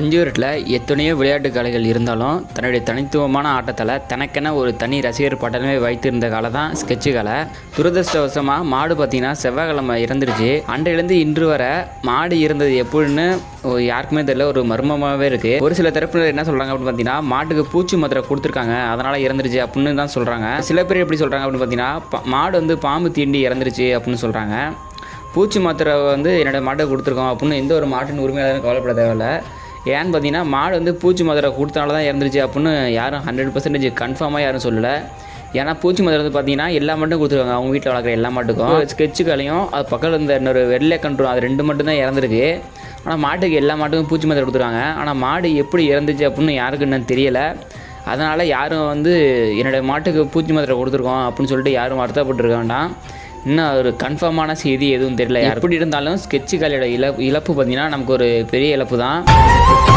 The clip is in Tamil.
செஞ்சூரில் எத்தனையோ விளையாட்டு கலைகள் இருந்தாலும் தன்னுடைய தனித்துவமான ஆட்டத்தில் தனக்கென ஒரு தனி ரசிகர் பட்டமே வைத்திருந்த கலை தான் ஸ்கெட்சு கலை துரதிருஷ்டவசமாக மாடு பார்த்தீங்கன்னா செவ்வாய்க்கிழமை இறந்துருச்சு அன்றையிலேருந்து இன்று வரை மாடு இருந்தது எப்படின்னு ஒரு யாருக்குமே தெரியல ஒரு மர்மமாகவே இருக்குது ஒரு சில தரப்பினர் என்ன சொல்கிறாங்க அப்படின்னு பார்த்தீங்கன்னா மாட்டுக்கு பூச்சி மாத்திரை கொடுத்துருக்காங்க அதனால் இறந்துருச்சு அப்படின்னு தான் சொல்கிறாங்க சில பேர் எப்படி சொல்கிறாங்க அப்படின்னு பார்த்தீங்கன்னா பா- மாடு வந்து பாம்பு தீண்டி இறந்துருச்சு அப்படின்னு சொல்கிறாங்க பூச்சி மாத்திரை வந்து என்னோட மாட்டை கொடுத்துருக்கோம் அப்படின்னு எந்த ஒரு மாட்டின் உரிமையாளரும் கவலைப்பட தேவையில்ல ஏன்னு பார்த்தீங்கன்னா மாடு வந்து பூச்சி மாத்திரை கொடுத்தனால தான் இறந்துருச்சு அப்படின்னு யாரும் ஹண்ட்ரட் பர்சன்டேஜ் கன்ஃபார்மாக யாரும் சொல்லலை ஏன்னா பூச்சி மாத்திரை வந்து பார்த்தீங்கன்னா எல்லா மாட்டும் கொடுத்துருக்காங்க அவங்க வீட்டில் வளர்க்குற எல்லா மாட்டுக்கும் ஸ்கெட்சுகளையும் அது பக்கத்தில் இருந்த இன்னொரு வெள்ளை கண்ட்ரோல் அது ரெண்டு மட்டும் தான் இறந்துருக்கு ஆனால் மாட்டுக்கு எல்லா மாட்டுக்கும் பூச்சி மாத்திரை கொடுத்துருக்காங்க ஆனால் மாடு எப்படி இறந்துச்சு அப்படின்னு யாருக்கும் இன்னும் தெரியலை அதனால் யாரும் வந்து என்னோடய மாட்டுக்கு பூச்சி மாத்திரை கொடுத்துருக்கோம் அப்படின்னு சொல்லிட்டு யாரும் வருத்தப்பட்டுருக்க வேண்டாம் இன்னும் ஒரு கன்ஃபார்மான செய்தி எதுவும் தெரியல எப்படி இருந்தாலும் ஸ்கெட்சு கலையோட இழப்பு இழப்பு பார்த்தீங்கன்னா நமக்கு ஒரு பெரிய இழப்பு தான்